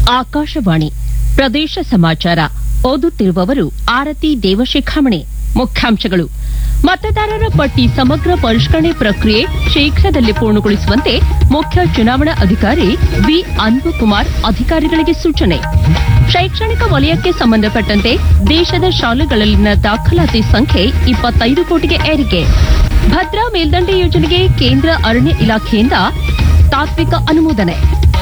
ಆಕಾಶವಾಣಿ ಪ್ರದೇಶ ಸಮಾಚಾರ ಓದುತ್ತಿರುವವರು ಆರತಿ ದೇವಶಿಖಾಮಣಿ ಮುಖ್ಯಾಂಶಗಳು ಮತದಾರರ ಪಟ್ಟಿ ಸಮಗ್ರ ಪರಿಷ್ಕರಣೆ ಪ್ರಕ್ರಿಯೆ ಶೀಘ್ರದಲ್ಲೇ ಪೂರ್ಣಗೊಳಿಸುವಂತೆ ಮುಖ್ಯ ಚುನಾವಣಾ ಅಧಿಕಾರಿ ವಿ ಅನ್ಬುಕುಮಾರ್ ಅಧಿಕಾರಿಗಳಿಗೆ ಸೂಚನೆ ಶೈಕ್ಷಣಿಕ ವಲಯಕ್ಕೆ ಸಂಬಂಧಪಟ್ಟಂತೆ ದೇಶದ ಶಾಲೆಗಳಲ್ಲಿನ ದಾಖಲಾತಿ ಸಂಖ್ಯೆ ಇಪ್ಪತ್ತೈದು ಕೋಟಿಗೆ ಏರಿಕೆ ಭದ್ರಾ ಮೇಲ್ದಂಡೆ ಯೋಜನೆಗೆ ಕೇಂದ್ರ ಅರಣ್ಯ ಇಲಾಖೆಯಿಂದ ತಾತ್ವಿಕ ಅನುಮೋದನೆ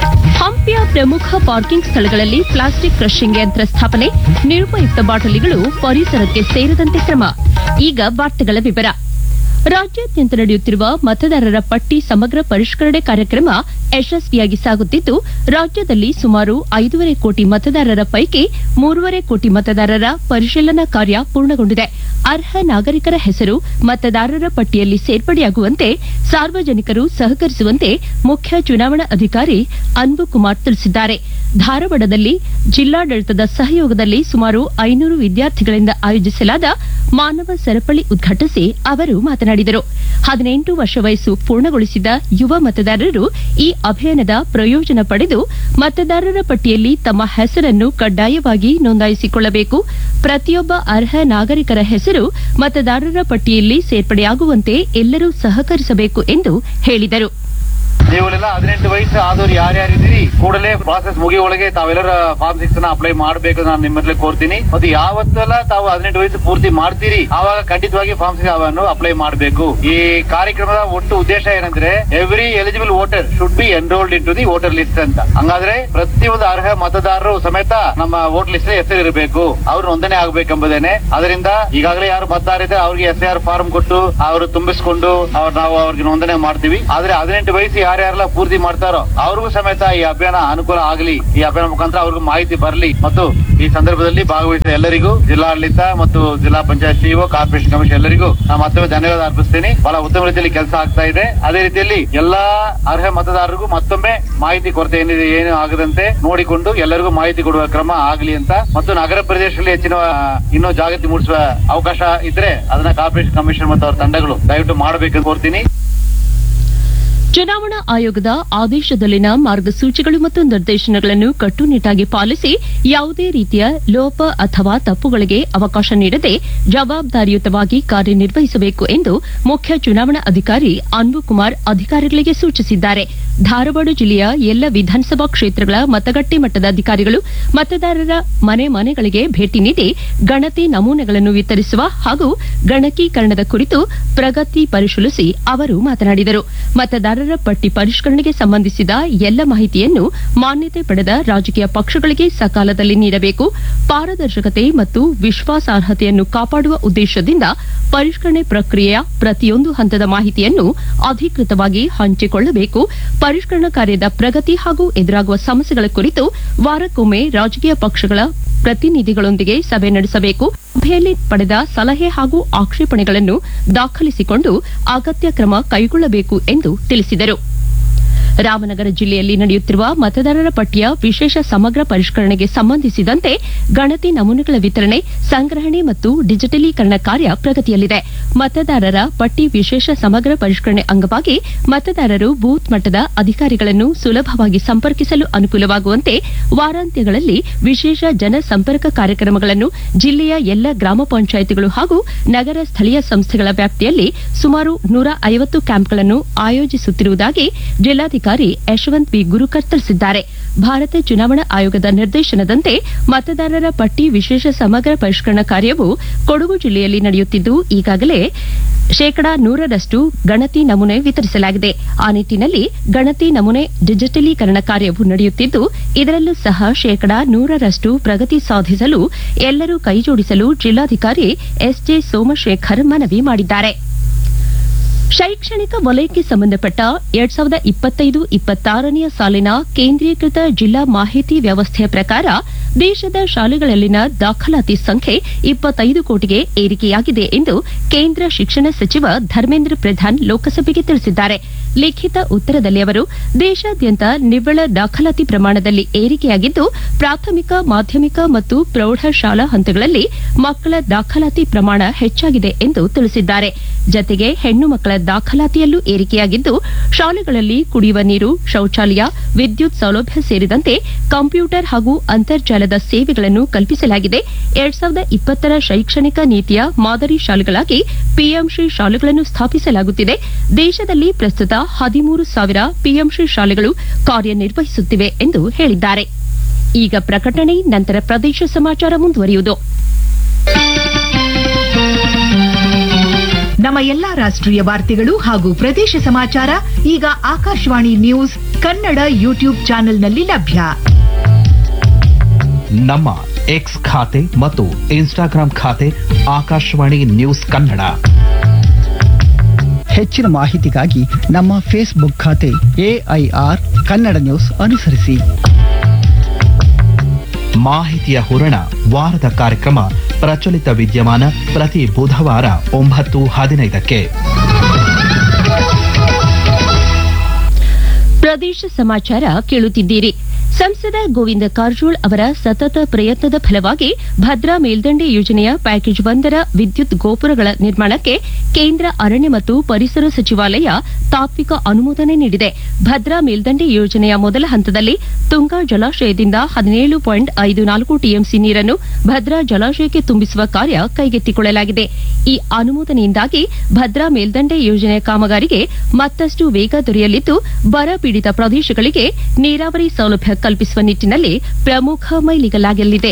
ಹಂಪಿಯ ಪ್ರಮುಖ ಪಾರ್ಕಿಂಗ್ ಸ್ಥಳಗಳಲ್ಲಿ ಪ್ಲಾಸ್ಟಿಕ್ ಕ್ರಷಿಂಗ್ ಯಂತ್ರ ಸ್ಥಾಪನೆ ನಿರುಪಯುಕ್ತ ಬಾಟಲಿಗಳು ಪರಿಸರಕ್ಕೆ ಸೇರದಂತೆ ಕ್ರಮ ಈಗ ವಾರ್ತೆಗಳ ವಿವರ ರಾಜ್ಯಾದ್ಯಂತ ನಡೆಯುತ್ತಿರುವ ಮತದಾರರ ಪಟ್ಟಿ ಸಮಗ್ರ ಪರಿಷ್ಕರಣೆ ಕಾರ್ಯಕ್ರಮ ಯಶಸ್ವಿಯಾಗಿ ಸಾಗುತ್ತಿದ್ದು ರಾಜ್ಯದಲ್ಲಿ ಸುಮಾರು ಐದೂವರೆ ಕೋಟಿ ಮತದಾರರ ಪೈಕಿ ಮೂರುವರೆ ಕೋಟಿ ಮತದಾರರ ಪರಿಶೀಲನಾ ಕಾರ್ಯ ಪೂರ್ಣಗೊಂಡಿದೆ ಅರ್ಹ ನಾಗರಿಕರ ಹೆಸರು ಮತದಾರರ ಪಟ್ಟಿಯಲ್ಲಿ ಸೇರ್ಪಡೆಯಾಗುವಂತೆ ಸಾರ್ವಜನಿಕರು ಸಹಕರಿಸುವಂತೆ ಮುಖ್ಯ ಚುನಾವಣಾ ಅಧಿಕಾರಿ ಅನ್ಬು ಕುಮಾರ್ ತಿಳಿಸಿದ್ದಾರೆ ಧಾರವಾಡದಲ್ಲಿ ಜಿಲ್ಲಾಡಳಿತದ ಸಹಯೋಗದಲ್ಲಿ ಸುಮಾರು ಐನೂರು ವಿದ್ಯಾರ್ಥಿಗಳಿಂದ ಆಯೋಜಿಸಲಾದ ಮಾನವ ಸರಪಳಿ ಉದ್ಘಾಟಿಸಿ ಅವರು ಮಾತನಾಡಿದರು ಹದಿನೆಂಟು ವರ್ಷ ವಯಸ್ಸು ಪೂರ್ಣಗೊಳಿಸಿದ ಯುವ ಮತದಾರರು ಈ ಅಭಿಯಾನದ ಪ್ರಯೋಜನ ಪಡೆದು ಮತದಾರರ ಪಟ್ಟಿಯಲ್ಲಿ ತಮ್ಮ ಹೆಸರನ್ನು ಕಡ್ಡಾಯವಾಗಿ ನೋಂದಾಯಿಸಿಕೊಳ್ಳಬೇಕು ಪ್ರತಿಯೊಬ್ಬ ಅರ್ಹ ನಾಗರಿಕರ ಹೆಸರು ಮತದಾರರ ಪಟ್ಟಿಯಲ್ಲಿ ಸೇರ್ಪಡೆಯಾಗುವಂತೆ ಎಲ್ಲರೂ ಸಹಕರಿಸಬೇಕು ಎಂದು ಹೇಳಿದರು ನೀವುಗಳೆಲ್ಲ ಹದಿನೆಂಟು ವಯಸ್ಸು ಆದವ್ರು ಯಾರ್ಯಾರಿದ್ದೀರಿ ಕೂಡಲೇ ಪ್ರಾಸೆಸ್ ಮುಗಿಯೊಳಗೆ ತಾವೆಲ್ಲರ ಫಾರ್ಮ್ ಸಿಕ್ಸ್ ನ ಅಪ್ಲೈ ಮಾಡಬೇಕು ನಾನು ನಿಮ್ಮಲ್ಲಿ ಕೋರ್ತೀನಿ ಮತ್ತು ಯಾವತ್ತೆಲ್ಲ ತಾವು ಹದಿನೆಂಟು ವಯಸ್ಸು ಪೂರ್ತಿ ಮಾಡ್ತೀರಿ ಆವಾಗ ಖಂಡಿತವಾಗಿ ಫಾರ್ಮ್ ಸಿಕ್ಸ್ ಅವನ್ನು ಅಪ್ಲೈ ಮಾಡಬೇಕು ಈ ಕಾರ್ಯಕ್ರಮದ ಒಟ್ಟು ಉದ್ದೇಶ ಏನಂದ್ರೆ every eligible voter should be enrolled into the voter list ಅಂತ ಹಂಗಾದ್ರೆ ಪ್ರತಿಯೊಂದು ಅರ್ಹ ಮತದಾರರು ಸಮೇತ ನಮ್ಮ ವೋಟ್ ಲಿಸ್ಟ್ ಹೆಸರು ಇರಬೇಕು ಅವ್ರು ನೋಂದಣಿ ಆಗ್ಬೇಕೆಂಬುದೇನೆ ಅದರಿಂದ ಈಗಾಗಲೇ ಯಾರು ಮತದಾರ ಇದ್ದಾರೆ ಅವ್ರಿಗೆ ಎಸ್ ಆರ್ ಫಾರ್ಮ್ ಕೊಟ್ಟು ಅವರು ತುಂಬಿಸ್ಕೊಂಡು ಅವ್ರು ನಾವು ಅವ್ರಿಗೆ ನೋಂದಣಿ ಮಾಡ್ತೀವಿ ಆದ್ರೆ ಹದಿನೆಂಟು ವಯಸ್ಸು ಯಾರ್ಯಾರೆಲ್ಲ ಪೂರ್ತಿ ಮಾಡ್ತಾರೋ ಅವ್ರಿಗೂ ಸಮೇತ ಈ ಅಭಿಯಾನ ಅನುಕೂಲ ಆಗಲಿ ಈ ಅಭಿಯಾನ ಮುಖಾಂತರ ಅವ್ರಿಗೂ ಮಾಹಿತಿ ಬರಲಿ ಮತ್ತು ಈ ಸಂದರ್ಭದಲ್ಲಿ ಭಾಗವಹಿಸಿದ ಎಲ್ಲರಿಗೂ ಜಿಲ್ಲಾಡಳಿತ ಮತ್ತು ಜಿಲ್ಲಾ ಪಂಚಾಯತ್ ಸಿಇಒ ಕಾರ್ಪೊರೇಷನ್ ಕಮಿಷನ್ ಎಲ್ಲರಿಗೂ ನಾನು ಮತ್ತೊಮ್ಮೆ ಧನ್ಯವಾದ ಅರ್ಪಿಸ್ತೀನಿ ಬಹಳ ಉತ್ತಮ ರೀತಿಯಲ್ಲಿ ಕೆಲಸ ಆಗ್ತಾ ಇದೆ ಅದೇ ರೀತಿಯಲ್ಲಿ ಎಲ್ಲಾ ಅರ್ಹ ಮತದಾರರಿಗೂ ಮತ್ತೊಮ್ಮೆ ಮಾಹಿತಿ ಕೊರತೆ ಏನಿದೆ ಏನು ಆಗದಂತೆ ನೋಡಿಕೊಂಡು ಎಲ್ಲರಿಗೂ ಮಾಹಿತಿ ಕೊಡುವ ಕ್ರಮ ಆಗಲಿ ಅಂತ ಮತ್ತು ನಗರ ಪ್ರದೇಶದಲ್ಲಿ ಹೆಚ್ಚಿನ ಆ, ಇನ್ನೂ ಜಾಗೃತಿ ಮೂಡಿಸುವ ಅವಕಾಶ ಇದ್ರೆ ಅದನ್ನ ಕಾರ್ಪೊರೇಷನ್ ಕಮಿಷನ್ ಮತ್ತು ಅವರ ತಂಡಗಳು ದಯವಿಟ್ಟು ಮಾಡಬೇಕಂತ ಕೋರ್ತೀನಿ ಚುನಾವಣಾ ಆಯೋಗದ ಆದೇಶದಲ್ಲಿನ ಮಾರ್ಗಸೂಚಿಗಳು ಮತ್ತು ನಿರ್ದೇಶನಗಳನ್ನು ಕಟ್ಟುನಿಟ್ಟಾಗಿ ಪಾಲಿಸಿ ಯಾವುದೇ ರೀತಿಯ ಲೋಪ ಅಥವಾ ತಪ್ಪುಗಳಿಗೆ ಅವಕಾಶ ನೀಡದೆ ಜವಾಬ್ದಾರಿಯುತವಾಗಿ ಕಾರ್ಯನಿರ್ವಹಿಸಬೇಕು ಎಂದು ಮುಖ್ಯ ಚುನಾವಣಾ ಅಧಿಕಾರಿ ಅನ್ಬು ಕುಮಾರ್ ಅಧಿಕಾರಿಗಳಿಗೆ ಸೂಚಿಸಿದ್ದಾರೆ ಧಾರವಾಡ ಜಿಲ್ಲೆಯ ಎಲ್ಲ ವಿಧಾನಸಭಾ ಕ್ಷೇತ್ರಗಳ ಮತಗಟ್ಟೆ ಮಟ್ಟದ ಅಧಿಕಾರಿಗಳು ಮತದಾರರ ಮನೆ ಮನೆಗಳಿಗೆ ಭೇಟಿ ನೀಡಿ ಗಣತಿ ನಮೂನೆಗಳನ್ನು ವಿತರಿಸುವ ಹಾಗೂ ಗಣಕೀಕರಣದ ಕುರಿತು ಪ್ರಗತಿ ಪರಿಶೀಲಿಸಿ ಅವರು ಮಾತನಾಡಿದರು ಮತದಾರರ ಪಟ್ಟಿ ಪರಿಷ್ಕರಣೆಗೆ ಸಂಬಂಧಿಸಿದ ಎಲ್ಲ ಮಾಹಿತಿಯನ್ನು ಮಾನ್ಯತೆ ಪಡೆದ ರಾಜಕೀಯ ಪಕ್ಷಗಳಿಗೆ ಸಕಾಲದಲ್ಲಿ ನೀಡಬೇಕು ಪಾರದರ್ಶಕತೆ ಮತ್ತು ವಿಶ್ವಾಸಾರ್ಹತೆಯನ್ನು ಕಾಪಾಡುವ ಉದ್ದೇಶದಿಂದ ಪರಿಷ್ಕರಣೆ ಪ್ರಕ್ರಿಯೆಯ ಪ್ರತಿಯೊಂದು ಹಂತದ ಮಾಹಿತಿಯನ್ನು ಅಧಿಕೃತವಾಗಿ ಹಂಚಿಕೊಳ್ಳಬೇಕು ಪರಿಷ್ಕರಣಾ ಕಾರ್ಯದ ಪ್ರಗತಿ ಹಾಗೂ ಎದುರಾಗುವ ಸಮಸ್ಯೆಗಳ ಕುರಿತು ವಾರಕ್ಕೊಮ್ಮೆ ರಾಜಕೀಯ ಪಕ್ಷಗಳ ಪ್ರತಿನಿಧಿಗಳೊಂದಿಗೆ ಸಭೆ ನಡೆಸಬೇಕು ಸಭೆಯಲ್ಲಿ ಪಡೆದ ಸಲಹೆ ಹಾಗೂ ಆಕ್ಷೇಪಣೆಗಳನ್ನು ದಾಖಲಿಸಿಕೊಂಡು ಅಗತ್ಯ ಕ್ರಮ ಕೈಗೊಳ್ಳಬೇಕು ಎಂದು ತಿಳಿಸಿದರು ರಾಮನಗರ ಜಿಲ್ಲೆಯಲ್ಲಿ ನಡೆಯುತ್ತಿರುವ ಮತದಾರರ ಪಟ್ಟಿಯ ವಿಶೇಷ ಸಮಗ್ರ ಪರಿಷ್ಕರಣೆಗೆ ಸಂಬಂಧಿಸಿದಂತೆ ಗಣತಿ ನಮೂನೆಗಳ ವಿತರಣೆ ಸಂಗ್ರಹಣೆ ಮತ್ತು ಡಿಜಿಟಲೀಕರಣ ಕಾರ್ಯ ಪ್ರಗತಿಯಲ್ಲಿದೆ ಮತದಾರರ ಪಟ್ಟಿ ವಿಶೇಷ ಸಮಗ್ರ ಪರಿಷ್ಕರಣೆ ಅಂಗವಾಗಿ ಮತದಾರರು ಬೂತ್ ಮಟ್ಟದ ಅಧಿಕಾರಿಗಳನ್ನು ಸುಲಭವಾಗಿ ಸಂಪರ್ಕಿಸಲು ಅನುಕೂಲವಾಗುವಂತೆ ವಾರಾಂತ್ಯಗಳಲ್ಲಿ ವಿಶೇಷ ಜನಸಂಪರ್ಕ ಕಾರ್ಯಕ್ರಮಗಳನ್ನು ಜಿಲ್ಲೆಯ ಎಲ್ಲ ಗ್ರಾಮ ಪಂಚಾಯಿತಿಗಳು ಹಾಗೂ ನಗರ ಸ್ಥಳೀಯ ಸಂಸ್ಥೆಗಳ ವ್ಯಾಪ್ತಿಯಲ್ಲಿ ಸುಮಾರು ನೂರ ಐವತ್ತು ಕ್ಯಾಂಪ್ಗಳನ್ನು ಆಯೋಜಿಸುತ್ತಿರುವುದಾಗಿ ಜಿಲ್ಲಾಧಿಕಾರಿ ಯಶವಂತ್ ವಿ ಗುರುಕರ್ ತಿಳಿಸಿದ್ದಾರೆ ಭಾರತ ಚುನಾವಣಾ ಆಯೋಗದ ನಿರ್ದೇಶನದಂತೆ ಮತದಾರರ ಪಟ್ಟಿ ವಿಶೇಷ ಸಮಗ್ರ ಪರಿಷ್ಕರಣಾ ಕಾರ್ಯವು ಕೊಡಗು ಜಿಲ್ಲೆಯಲ್ಲಿ ನಡೆಯುತ್ತಿದ್ದು ಈಗಾಗಲೇ ಶೇಕಡಾ ನೂರರಷ್ಟು ಗಣತಿ ನಮೂನೆ ವಿತರಿಸಲಾಗಿದೆ ಆ ನಿಟ್ಟಿನಲ್ಲಿ ಗಣತಿ ನಮೂನೆ ಡಿಜಿಟಲೀಕರಣ ಕಾರ್ಯವು ನಡೆಯುತ್ತಿದ್ದು ಇದರಲ್ಲೂ ಸಹ ಶೇಕಡಾ ನೂರರಷ್ಟು ಪ್ರಗತಿ ಸಾಧಿಸಲು ಎಲ್ಲರೂ ಕೈಜೋಡಿಸಲು ಜಿಲ್ಲಾಧಿಕಾರಿ ಎಸ್ಜೆ ಸೋಮಶೇಖರ್ ಮನವಿ ಮಾಡಿದ್ದಾರೆ ಶೈಕ್ಷಣಿಕ ವಲಯಕ್ಕೆ ಸಂಬಂಧಪಟ್ಟ ಎರಡ್ ಸಾವಿರದ ಇಪ್ಪತ್ತೈದು ಇಪ್ಪತ್ತಾರನೆಯ ಸಾಲಿನ ಕೇಂದ್ರೀಕೃತ ಜಿಲ್ಲಾ ಮಾಹಿತಿ ವ್ಯವಸ್ಥೆಯ ಪ್ರಕಾರ ದೇಶದ ಶಾಲೆಗಳಲ್ಲಿನ ದಾಖಲಾತಿ ಸಂಖ್ಯೆ ಇಪ್ಪತ್ತೈದು ಕೋಟಿಗೆ ಏರಿಕೆಯಾಗಿದೆ ಎಂದು ಕೇಂದ್ರ ಶಿಕ್ಷಣ ಸಚಿವ ಧರ್ಮೇಂದ್ರ ಪ್ರಧಾನ್ ಲೋಕಸಭೆಗೆ ತಿಳಿಸಿದ್ದಾರೆ ಲಿಖಿತ ಉತ್ತರದಲ್ಲಿ ಅವರು ದೇಶಾದ್ಯಂತ ನಿವ್ವಳ ದಾಖಲಾತಿ ಪ್ರಮಾಣದಲ್ಲಿ ಏರಿಕೆಯಾಗಿದ್ದು ಪ್ರಾಥಮಿಕ ಮಾಧ್ಯಮಿಕ ಮತ್ತು ಪ್ರೌಢಶಾಲಾ ಹಂತಗಳಲ್ಲಿ ಮಕ್ಕಳ ದಾಖಲಾತಿ ಪ್ರಮಾಣ ಹೆಚ್ಚಾಗಿದೆ ಎಂದು ತಿಳಿಸಿದ್ದಾರೆ ಜತೆಗೆ ಹೆಣ್ಣು ಮಕ್ಕಳ ದಾಖಲಾತಿಯಲ್ಲೂ ಏರಿಕೆಯಾಗಿದ್ದು ಶಾಲೆಗಳಲ್ಲಿ ಕುಡಿಯುವ ನೀರು ಶೌಚಾಲಯ ವಿದ್ಯುತ್ ಸೌಲಭ್ಯ ಸೇರಿದಂತೆ ಕಂಪ್ಯೂಟರ್ ಹಾಗೂ ಅಂತರ್ಜಾಲದ ಸೇವೆಗಳನ್ನು ಕಲ್ಪಿಸಲಾಗಿದೆ ಎರಡ್ ಸಾವಿರದ ಇಪ್ಪತ್ತರ ಶೈಕ್ಷಣಿಕ ನೀತಿಯ ಮಾದರಿ ಶಾಲೆಗಳಾಗಿ ಪಿಎಂಶ್ರೀ ಶಾಲೆಗಳನ್ನು ಸ್ಥಾಪಿಸಲಾಗುತ್ತಿದೆ ದೇಶದಲ್ಲಿ ಪ್ರಸ್ತುತ ಹದಿಮೂರು ಸಾವಿರ ಪಿಎಂಶ್ರೀ ಶಾಲೆಗಳು ಕಾರ್ಯನಿರ್ವಹಿಸುತ್ತಿವೆ ಎಂದು ಹೇಳಿದ್ದಾರೆ ಈಗ ಪ್ರಕಟಣೆ ನಂತರ ಪ್ರದೇಶ ಸಮಾಚಾರ ಮುಂದುವರಿಯುವುದು ನಮ್ಮ ಎಲ್ಲಾ ರಾಷ್ಟ್ರೀಯ ವಾರ್ತೆಗಳು ಹಾಗೂ ಪ್ರದೇಶ ಸಮಾಚಾರ ಈಗ ಆಕಾಶವಾಣಿ ನ್ಯೂಸ್ ಕನ್ನಡ ಯೂಟ್ಯೂಬ್ ಚಾನೆಲ್ನಲ್ಲಿ ಲಭ್ಯ ನಮ್ಮ ಎಕ್ಸ್ ಖಾತೆ ಮತ್ತು ಇನ್ಸ್ಟಾಗ್ರಾಂ ಖಾತೆ ಆಕಾಶವಾಣಿ ನ್ಯೂಸ್ ಕನ್ನಡ ಹೆಚ್ಚಿನ ಮಾಹಿತಿಗಾಗಿ ನಮ್ಮ ಫೇಸ್ಬುಕ್ ಖಾತೆ ಎಐಆರ್ ಕನ್ನಡ ನ್ಯೂಸ್ ಅನುಸರಿಸಿ ಮಾಹಿತಿಯ ಹೂರಣ ವಾರದ ಕಾರ್ಯಕ್ರಮ ಪ್ರಚಲಿತ ವಿದ್ಯಮಾನ ಪ್ರತಿ ಬುಧವಾರ ಒಂಬತ್ತು ಹದಿನೈದಕ್ಕೆ ಪ್ರದೇಶ ಸಮಾಚಾರ ಕೇಳುತ್ತಿದ್ದೀರಿ ಸಂಸದ ಗೋವಿಂದ ಕಾರಜೋಳ್ ಅವರ ಸತತ ಪ್ರಯತ್ನದ ಫಲವಾಗಿ ಭದ್ರಾ ಮೇಲ್ದಂಡೆ ಯೋಜನೆಯ ಪ್ಯಾಕೇಜ್ ಒಂದರ ವಿದ್ಯುತ್ ಗೋಪುರಗಳ ನಿರ್ಮಾಣಕ್ಕೆ ಕೇಂದ್ರ ಅರಣ್ಯ ಮತ್ತು ಪರಿಸರ ಸಚಿವಾಲಯ ತಾತ್ವಿಕ ಅನುಮೋದನೆ ನೀಡಿದೆ ಭದ್ರಾ ಮೇಲ್ದಂಡೆ ಯೋಜನೆಯ ಮೊದಲ ಹಂತದಲ್ಲಿ ತುಂಗಾ ಜಲಾಶಯದಿಂದ ಹದಿನೇಳು ಪಾಯಿಂಟ್ ಐದು ನಾಲ್ಕು ಟಿಎಂಸಿ ನೀರನ್ನು ಭದ್ರಾ ಜಲಾಶಯಕ್ಕೆ ತುಂಬಿಸುವ ಕಾರ್ಯ ಕೈಗೆತ್ತಿಕೊಳ್ಳಲಾಗಿದೆ ಈ ಅನುಮೋದನೆಯಿಂದಾಗಿ ಭದ್ರಾ ಮೇಲ್ದಂಡೆ ಯೋಜನೆಯ ಕಾಮಗಾರಿಗೆ ಮತ್ತಷ್ಟು ವೇಗ ದೊರೆಯಲಿದ್ದು ಬರ ಪೀಡಿತ ಪ್ರದೇಶಗಳಿಗೆ ನೀರಾವರಿ ಸೌಲಭ್ಯ ಕಲ್ಪಿಸುವ ನಿಟ್ಟಿನಲ್ಲಿ ಪ್ರಮುಖ ಮೈಲಿಗಲಾಗಲಿದೆ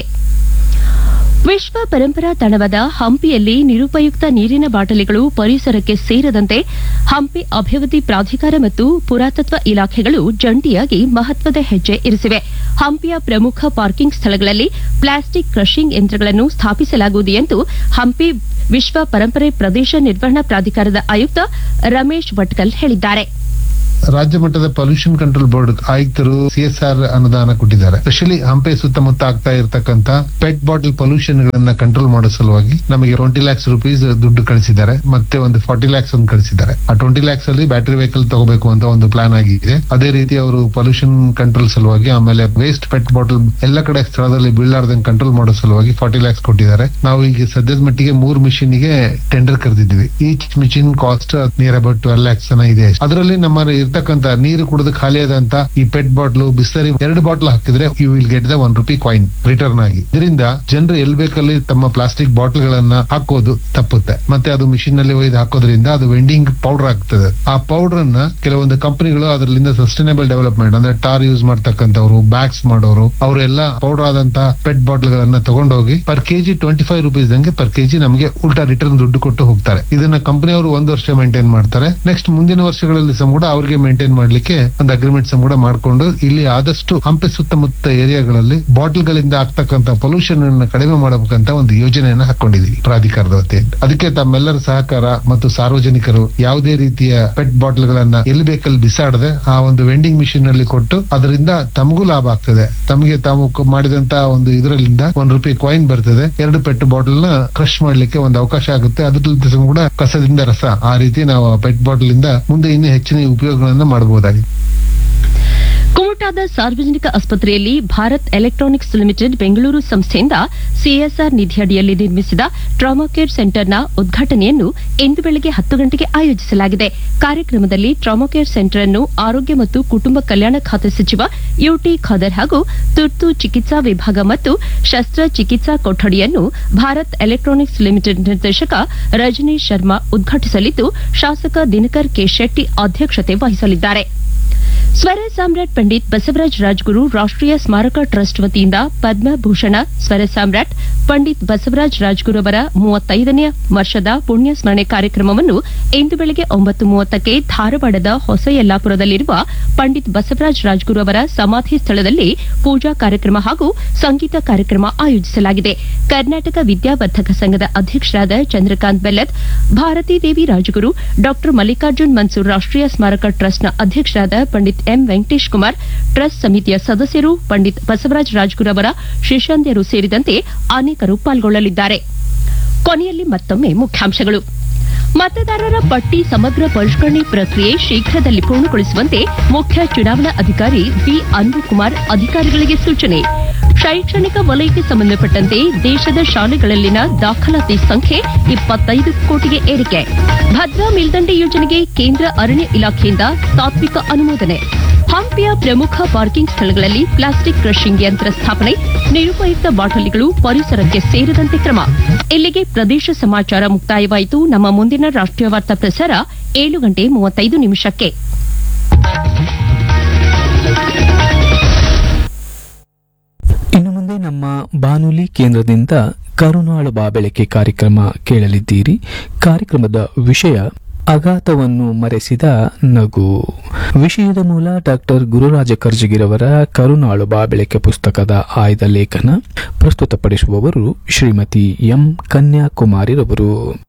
ವಿಶ್ವ ಪರಂಪರಾ ತಾಣವಾದ ಹಂಪಿಯಲ್ಲಿ ನಿರುಪಯುಕ್ತ ನೀರಿನ ಬಾಟಲಿಗಳು ಪರಿಸರಕ್ಕೆ ಸೇರದಂತೆ ಹಂಪಿ ಅಭಿವೃದ್ಧಿ ಪ್ರಾಧಿಕಾರ ಮತ್ತು ಪುರಾತತ್ವ ಇಲಾಖೆಗಳು ಜಂಟಿಯಾಗಿ ಮಹತ್ವದ ಹೆಜ್ಜೆ ಇರಿಸಿವೆ ಹಂಪಿಯ ಪ್ರಮುಖ ಪಾರ್ಕಿಂಗ್ ಸ್ಥಳಗಳಲ್ಲಿ ಪ್ಲಾಸ್ಟಿಕ್ ಕ್ರಷಿಂಗ್ ಯಂತ್ರಗಳನ್ನು ಸ್ಥಾಪಿಸಲಾಗುವುದು ಎಂದು ಹಂಪಿ ವಿಶ್ವ ಪರಂಪರೆ ಪ್ರದೇಶ ನಿರ್ವಹಣಾ ಪ್ರಾಧಿಕಾರದ ಆಯುಕ್ತ ರಮೇಶ್ ಭಟ್ಕಲ್ ಹೇಳಿದ್ದಾರೆ ರಾಜ್ಯ ಮಟ್ಟದ ಪೊಲ್ಯೂಷನ್ ಕಂಟ್ರೋಲ್ ಬೋರ್ಡ್ ಆಯುಕ್ತರು ಸಿಎಸ್ಆರ್ ಅನುದಾನ ಕೊಟ್ಟಿದ್ದಾರೆ ಸ್ಪೆಷಲಿ ಹಂಪೆ ಸುತ್ತಮುತ್ತ ಆಗ್ತಾ ಇರತಕ್ಕಂತ ಪೆಟ್ ಬಾಟಲ್ ಪೊಲ್ಯೂಷನ್ ಗಳನ್ನ ಕಂಟ್ರೋಲ್ ಮಾಡೋ ಸಲುವಾಗಿ ನಮಗೆ ಟ್ವೆಂಟಿ ಲ್ಯಾಕ್ಸ್ ರುಪೀಸ್ ದುಡ್ಡು ಕಳಿಸಿದ್ದಾರೆ ಮತ್ತೆ ಒಂದು ಫಾರ್ಟಿ ಲ್ಯಾಕ್ಸ್ ಒಂದು ಕಳಿಸಿದ್ದಾರೆ ಆ ಟ್ವೆಂಟಿ ಲ್ಯಾಕ್ಸ್ ಅಲ್ಲಿ ಬ್ಯಾಟರಿ ವೆಹಿಕಲ್ ತಗೋಬೇಕು ಅಂತ ಒಂದು ಪ್ಲಾನ್ ಆಗಿದೆ ಅದೇ ರೀತಿ ಅವರು ಪೊಲ್ಯೂಷನ್ ಕಂಟ್ರೋಲ್ ಸಲುವಾಗಿ ಆಮೇಲೆ ವೇಸ್ಟ್ ಪೆಟ್ ಬಾಟಲ್ ಎಲ್ಲ ಕಡೆ ಸ್ಥಳದಲ್ಲಿ ಬೀಳಾರ್ದಂಗ್ ಕಂಟ್ರೋಲ್ ಮಾಡೋ ಸಲುವಾಗಿ ಫಾರ್ಟಿ ಲ್ಯಾಕ್ಸ್ ಕೊಟ್ಟಿದ್ದಾರೆ ನಾವು ಈಗ ಸದ್ಯದ ಮಟ್ಟಿಗೆ ಮೂರು ಮಿಷಿನ್ ಗೆ ಟೆಂಡರ್ ಕರೆದಿದ್ವಿ each machine cost near about twelve lakhs ಇದೆ ಅದರಲ್ಲಿ ನಮ್ಮ ಇರ್ತಕ್ಕಂತ ನೀರು ಕುಡಿದು ಖಾಲಿಯಾದಂತ ಈ ಪೆಟ್ ಬಾಟ್ಲು ಬಿಸ್ಲರಿ ಎರಡು ಬಾಟ್ಲ್ ಹಾಕಿದ್ರೆ you will get the one rupee coin return ಆಗಿ ಇದರಿಂದ ಜನರು ಎಲ್ ಬೇಕಲ್ಲಿ ತಮ್ಮ ಪ್ಲಾಸ್ಟಿಕ್ ಬಾಟಲ್ ಗಳನ್ನ ಹಾಕೋದು ತಪ್ಪುತ್ತೆ ಮತ್ತೆ ಅದು ಮಿಷಿನ್ ನಲ್ಲಿ ಒಯ್ದು ಹಾಕೋದ್ರಿಂದ ಅದು ವೆಂಡಿಂಗ್ ಪೌಡರ್ ಆಗ್ತದೆ ಆ ಪೌಡರ್ ಅನ್ನ ಕೆಲವೊಂದು ಕಂಪನಿಗಳು ಅದರಿಂದ ಸಸ್ಟೈನಬಲ್ ಡೆವಲಪ್ಮೆಂಟ್ ಅಂದ್ರೆ ಟಾರ್ ಯೂಸ್ ಮಾಡ್ತಕ್ಕಂಥವ್ರು ಬ್ಯಾಗ್ಸ್ ಮಾಡೋರು ಅವರೆಲ್ಲ ಪೌಡರ್ ಆದಂತ ಪೆಟ್ ಬಾಟಲ್ ಗಳನ್ನ ತಗೊಂಡೋಗಿ per KG twenty five rupees ದಂಗೆ ಪರ್ ಕೆಜಿ ನಮಗೆ ಉಲ್ಟಾ ರಿಟರ್ನ್ ದುಡ್ಡು ಕೊಟ್ಟು ಹೋಗ್ತಾರೆ ಇದನ್ನ ಕಂಪನಿಯವರು ಒಂದು ವರ್ಷ ಮೇಂಟೈನ್ ಮಾಡ್ತಾರೆ ನೆಕ್ಸ್ಟ್ ಮುಂದಿನ ವರ್ಷಗಳಲ್ಲಿ ಸಹ ಕೂಡ ಅವ್ರಿಗೆ ಮೇಂಟೈನ್ ಮಾಡ್ಲಿಕ್ಕೆ ಒಂದು ಅಗ್ರಿಮೆಂಟ್ ಸಹ ಕೂಡ ಮಾಡ್ಕೊಂಡು ಇಲ್ಲಿ ಆದಷ್ಟು ಹಂಪೆ ಸುತ್ತಮುತ್ತ ಏರಿಯಾಗಳಲ್ಲಿ ಬಾಟಲ್ ಗಳಿಂದ ಆಗ್ತಕ್ಕಂತ ಪೊಲ್ಯೂಷನ್ ಅನ್ನು ಕಡಿಮೆ ಮಾಡಬೇಕಂತ ಒಂದು ಯೋಜನೆಯನ್ನ ಹಾಕೊಂಡಿದೀವಿ ಪ್ರಾಧಿಕಾರದ ವತಿಯಿಂದ ಅದಕ್ಕೆ ತಮ್ಮೆಲ್ಲರ ಸಹಕಾರ ಮತ್ತು ಸಾರ್ವಜನಿಕರು ಯಾವುದೇ ರೀತಿಯ ಪೆಟ್ ಬಾಟಲ್ ಗಳನ್ನ ಎಲ್ಲಿ ಬೇಕಲ್ಲಿ ಬಿಸಾಡದೆ ಆ ಒಂದು ವೆಂಡಿಂಗ್ ಮಿಷಿನ್ ನಲ್ಲಿ ಕೊಟ್ಟು ಅದರಿಂದ ತಮಗೂ ಲಾಭ ಆಗ್ತದೆ ತಮಗೆ ತಾವು ಕ- ಮಾಡಿದಂತ ಒಂದು ಇದರಲ್ಲಿಂದ ಒಂದ್ ರೂಪಾಯಿ ಕಾಯಿನ್ ಬರ್ತದೆ ಎರಡು ಪೆಟ್ ಬಾಟಲ್ ನ ಕ್ರಶ್ ಮಾಡ್ಲಿಕ್ಕೆ ಒಂದು ಅವಕಾಶ ಆಗುತ್ತೆ ಅದ್ರದ್ದು ಸಹ ಕೂಡ ಕಸದಿಂದ ರಸ ಆ ರೀತಿ ನಾವು ಪೆಟ್ ಬಾಟಲ್ ಇಂದ ಮುಂದೆ ಇನ್ನೂ ಹೆಚ್ಚಿನ ಉಪಯೋಗಗಳನ್ನ ಮಾಡಬಹುದಾಗಿದೆ ಕುಮಟಾದ ಸಾರ್ವಜನಿಕ ಆಸ್ಪತ್ರೆಯಲ್ಲಿ ಭಾರತ್ ಎಲೆಕ್ಟ್ರಾನಿಕ್ಸ್ ಲಿಮಿಟೆಡ್ ಬೆಂಗಳೂರು ಸಂಸ್ಥೆಯಿಂದ ಸಿಎಸ್ಆರ್ ನಿಧಿಯಡಿಯಲ್ಲಿ ನಿರ್ಮಿಸಿದ ಟ್ರಾಮಾ ಕೇರ್ ಸೆಂಟರ್ನ ಉದ್ಘಾಟನೆಯನ್ನು ಇಂದು ಬೆಳಗ್ಗೆ ಹತ್ತು ಗಂಟೆಗೆ ಆಯೋಜಿಸಲಾಗಿದೆ ಕಾರ್ಯಕ್ರಮದಲ್ಲಿ ಟ್ರಾಮಾ ಕೇರ್ ಸೆಂಟರ್ ಅನ್ನು ಆರೋಗ್ಯ ಮತ್ತು ಕುಟುಂಬ ಕಲ್ಯಾಣ ಖಾತೆ ಸಚಿವ ಯುಟಿ ಖಾದರ್ ಹಾಗೂ ತುರ್ತು ಚಿಕಿತ್ಸಾ ವಿಭಾಗ ಮತ್ತು ಶಸ್ತ್ರಚಿಕಿತ್ಸಾ ಕೊಠಡಿಯನ್ನು ಭಾರತ್ ಎಲೆಕ್ಟ್ರಾನಿಕ್ಸ್ ಲಿಮಿಟೆಡ್ ನಿರ್ದೇಶಕ ರಜನೀಶ್ ಶರ್ಮಾ ಉದ್ಘಾಟಿಸಲಿದ್ದು ಶಾಸಕ ದಿನಕರ್ ಕೆ ಶೆಟ್ಟಿ ಅಧ್ಯಕ್ಷತೆ ವಹಿಸಲಿದ್ದಾರೆ ಸ್ವರ ಸಾಮ್ರಾಟ್ ಪಂಡಿತ್ ಬಸವರಾಜ ರಾಜ್ಗುರು ರಾಷ್ಟ್ರೀಯ ಸ್ಮಾರಕ ಟ್ರಸ್ಟ್ ವತಿಯಿಂದ ಪದ್ಮಭೂಷಣ ಸ್ವರ ಸಾಮ್ರಾಟ್ ಪಂಡಿತ್ ಬಸವರಾಜ ರಾಜ್ಗುರು ಅವರ ಮೂವತ್ತೈದನೇ ವರ್ಷದ ಪುಣ್ಯ ಸ್ಮರಣೆ ಕಾರ್ಯಕ್ರಮವನ್ನು ಇಂದು ಬೆಳಗ್ಗೆ ಒಂಬತ್ತು ಮೂವತ್ತಕ್ಕೆ ಧಾರವಾಡದ ಹೊಸ ಯಲ್ಲಾಪುರದಲ್ಲಿರುವ ಪಂಡಿತ್ ಬಸವರಾಜ ರಾಜ್ಗುರು ಅವರ ಸಮಾಧಿ ಸ್ಥಳದಲ್ಲಿ ಪೂಜಾ ಕಾರ್ಯಕ್ರಮ ಹಾಗೂ ಸಂಗೀತ ಕಾರ್ಯಕ್ರಮ ಆಯೋಜಿಸಲಾಗಿದೆ ಕರ್ನಾಟಕ ವಿದ್ಯಾವರ್ಧಕ ಸಂಘದ ಅಧ್ಯಕ್ಷರಾದ ಚಂದ್ರಕಾಂತ್ ಬೆಲ್ಲದ್ ಭಾರತೀ ದೇವಿ ರಾಜಗುರು ಡಾ ಮಲ್ಲಿಕಾರ್ಜುನ್ ಮನ್ಸೂರ್ ರಾಷ್ಟ್ರೀಯ ಸ್ಮಾರಕ ಟ್ರಸ್ಟ್ನ ಅಧ್ಯಕ್ಷರಾದ ಪಂಡಿತ್ ಎಂ ವೆಂಕಟೇಶ್ ಕುಮಾರ್ ಟ್ರಸ್ಟ್ ಸಮಿತಿಯ ಸದಸ್ಯರು ಪಂಡಿತ್ ಬಸವರಾಜ ರಾಜ್ಗುರು ಅವರ ಶಿಷ್ಯಂದಿಯರು ಸೇರಿದಂತೆ ಅನೇಕರು ಪಾಲ್ಗೊಳ್ಳಲಿದ್ದಾರೆ ಕೊನೆಯಲ್ಲಿ ಮತ್ತೊಮ್ಮೆ ಮುಖ್ಯಾಂಶಗಳು ಮತದಾರರ ಪಟ್ಟಿ ಸಮಗ್ರ ಪರಿಷ್ಕರಣೆ ಪ್ರಕ್ರಿಯೆ ಶೀಘ್ರದಲ್ಲಿ ಪೂರ್ಣಗೊಳಿಸುವಂತೆ ಮುಖ್ಯ ಚುನಾವಣಾ ಅಧಿಕಾರಿ ಬಿ ಅನ್ಬುಕುಮಾರ್ ಅಧಿಕಾರಿಗಳಿಗೆ ಸೂಚನೆ ಶೈಕ್ಷಣಿಕ ವಲಯಕ್ಕೆ ಸಂಬಂಧಪಟ್ಟಂತೆ ದೇಶದ ಶಾಲೆಗಳಲ್ಲಿನ ದಾಖಲಾತಿ ಸಂಖ್ಯೆ ಇಪ್ಪತ್ತೈದು ಕೋಟಿಗೆ ಏರಿಕೆ ಭದ್ರಾ ಮೇಲ್ದಂಡೆ ಯೋಜನೆಗೆ ಕೇಂದ್ರ ಅರಣ್ಯ ಇಲಾಖೆಯಿಂದ ತಾತ್ವಿಕ ಅನುಮೋದನೆ ಹಂಪಿಯ ಪ್ರಮುಖ ಪಾರ್ಕಿಂಗ್ ಸ್ಥಳಗಳಲ್ಲಿ ಪ್ಲಾಸ್ಟಿಕ್ ಕ್ರಷಿಂಗ್ ಯಂತ್ರ ಸ್ಥಾಪನೆ ನಿರುಪಯುಕ್ತ ಬಾಟಲಿಗಳು ಪರಿಸರಕ್ಕೆ ಸೇರದಂತೆ ಕ್ರಮ ಇಲ್ಲಿಗೆ ಪ್ರದೇಶ ಸಮಾಚಾರ ಮುಕ್ತಾಯವಾಯಿತು ನಮ್ಮ ಮುಂದಿನ ರಾಷ್ಟ್ರೀಯ ವಾರ್ತಾ ಪ್ರಸಾರ ಏಳು ಗಂಟೆ ಮೂವತ್ತೈದು ನಿಮಿಷಕ್ಕೆ ಇನ್ನು ಮುಂದೆ ನಮ್ಮ ಬಾನುಲಿ ಕೇಂದ್ರದಿಂದ ಕರುನಾಳು ಬಾಬೆಳಕೆ ಕಾರ್ಯಕ್ರಮ ಕೇಳಲಿದ್ದೀರಿ ಕಾರ್ಯಕ್ರಮದ ವಿಷಯ ಅಘಾತವನ್ನು ಮರೆಸಿದ ನಗು ವಿಷಯದ ಮೂಲ ಡಾಕ್ಟರ್ ಗುರುರಾಜ ಕರ್ಜಗಿರವರ ಕರುನಾಳು ಬಾಬೆಳಕೆ ಪುಸ್ತಕದ ಆಯ್ದ ಲೇಖನ ಪ್ರಸ್ತುತಪಡಿಸುವವರು ಶ್ರೀಮತಿ ಎಂ ಕನ್ಯಾಕುಮಾರಿರವರು